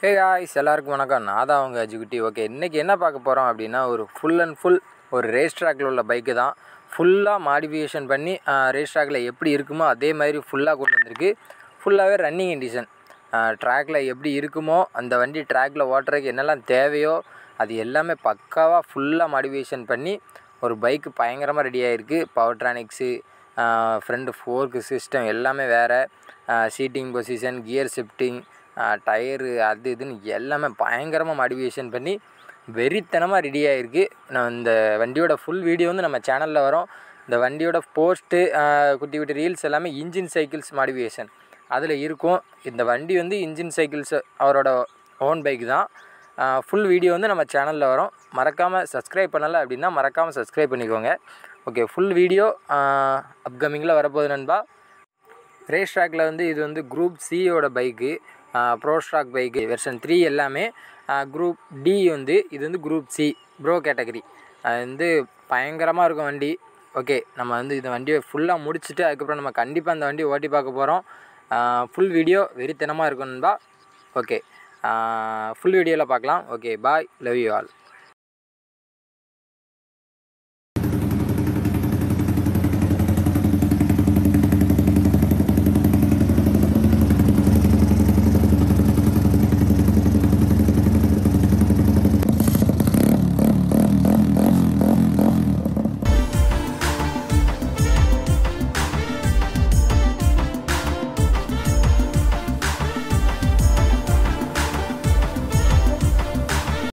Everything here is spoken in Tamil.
ஹே காய்ஸ் எல்லாருக்கும் வணக்கம் நான் தான் அவங்க எஜுகுட்டி ஓகே இன்றைக்கி என்ன பார்க்க போகிறோம் அப்படின்னா ஒரு ஃபுல் அண்ட் ஃபுல் ஒரு ரேஸ் ட்ராக்கில் உள்ள பைக்கு தான் ஃபுல்லாக மாடிஃபிகேஷன் பண்ணி ரேஸ் ட்ராக்கில் எப்படி இருக்குமோ அதே மாதிரி ஃபுல்லாக கொண்டு வந்திருக்கு ஃபுல்லாகவே ரன்னிங் கண்டிஷன் ட்ராக்கில் எப்படி இருக்குமோ அந்த வண்டி ட்ராக்கில் ஓட்டுறதுக்கு என்னெல்லாம் தேவையோ அது எல்லாமே பக்காவாக ஃபுல்லாக மாடிஃபிகேஷன் பண்ணி ஒரு பைக்கு பயங்கரமாக ரெடி ஆகிருக்கு powertronics front fork system எல்லாமே வேறு seating position gear shifting tyre அது இதுன்னு எல்லாமே பயங்கரமாக மாடிஃபிகேஷன் பண்ணி வெறித்தனமாக ரெடி ஆகிருக்கு நான் இந்த வண்டியோட ஃபுல் வீடியோ வந்து நம்ம சேனலில் வரும் இந்த வண்டியோட போஸ்ட்டு குட்டி குட்டி ரீல்ஸ் எல்லாமே இன்ஜின் சைக்கிள்ஸ் மாடிஃபிகேஷன் அதில் இருக்கும் இந்த வண்டி வந்து இன்ஜின் சைக்கிள்ஸ் அவரோட ஓன் பைக் தான் ஃபுல் வீடியோ வந்து நம்ம சேனலில் வரும் மறக்காமல் சப்ஸ்கிரைப் பண்ணலை அப்படின்னா மறக்காமல் சப்ஸ்கிரைப் பண்ணிக்கோங்க ஓகே ஃபுல் வீடியோ அப்கமிங்கில் வரப்போகுது நண்பா ரேஸ் ட்ராக்கில் வந்து இது வந்து குரூப் சியோட bike pro stock bike version three எல்லாமே குரூப் டி வந்து இது வந்து குரூப் சி ப்ரோ கேட்டகரி அது வந்து பயங்கரமாக இருக்கும் வண்டி ஓகே நம்ம வந்து இந்த வண்டியை ஃபுல்லாக முடிச்சுட்டு அதுக்கப்புறம் நம்ம கண்டிப்பாக அந்த வண்டியை ஓட்டி பார்க்க போகிறோம் ஃபுல் வீடியோ வெறித்தனமாக இருக்கும் நண்பா ஓகே ஃபுல் வீடியோவில் பார்க்கலாம் okay bye love you all